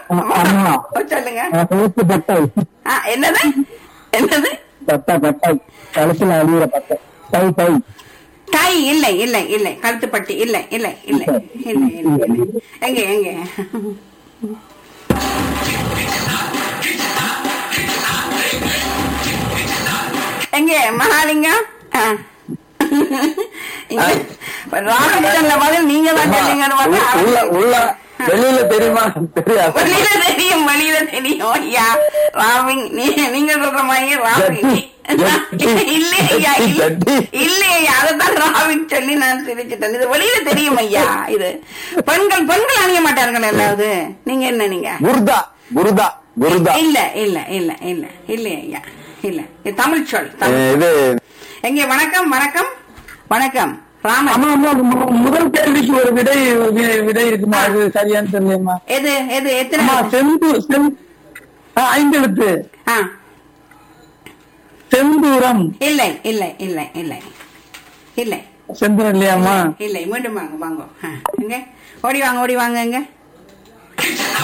ஆமா. சொல்லுங்க கழுத்து பட்டை ஆ, என்னது என்னது பட்டை பட்டை கழுத்துல அழியிற பட்டை தை தை கை இல்லை இல்லை இல்லை கழுத்துப்பட்டி இல்லை இல்லை இல்லை இல்லை இல்லை இல்லை. எங்க எங்க எங்க மகாலிங்கம் ஆ. இங்க ராமகிருஷ்ணன்ல பதில் நீங்க தான் சொன்னீங்கன்னு உள்ள பார்த்தா உள்ள வெளியில தெரியுமா தெரியாது வெளியில தெரியும் வெளியில தெரியும் ஐயா ராமிங் நீ நீங்க சொல்ற மாதிரி ராமிங் ஜட்டி. இல்ல ஐயா இல்ல ஜட்டி. இல்ல ஐயா அதைத்தான் ராமிங் சொல்லி நான் சிரிச்சிட்டேன் இது வெளியில தெரியும் ஐயா இது பெண்கள் பெண்கள் அணிய மாட்டார்கள் எல்லாவது நீங்க என்ன நீங்க குருதா குருதா குருதா இல்ல இல்ல இல்ல இல்ல இல்ல ஐயா இல்ல இது தமிழ் சொல் தமிழ். அஹ் இது எங்க வணக்கம் வணக்கம் வணக்கம் ராமன் ஆமா ஆமா மு- முதல் கேள்விக்கு ஒரு விடை வி- விடை இருக்குமா அது சரியான்னு தெரியலம்மா எது எது எத்தனை ஆமா செந்து செம் ஆ, ஐந்தெழுத்து ஆ செந்தூரம் இல்லை இல்லை இல்லை இல்லை இல்லை செந்தூரம் இல்லையாம்மா இல்லை மீண்டும் வாங்க வாங்க ஆ, எங்க ஓடி வாங்க ஓடி வாங்க எங்க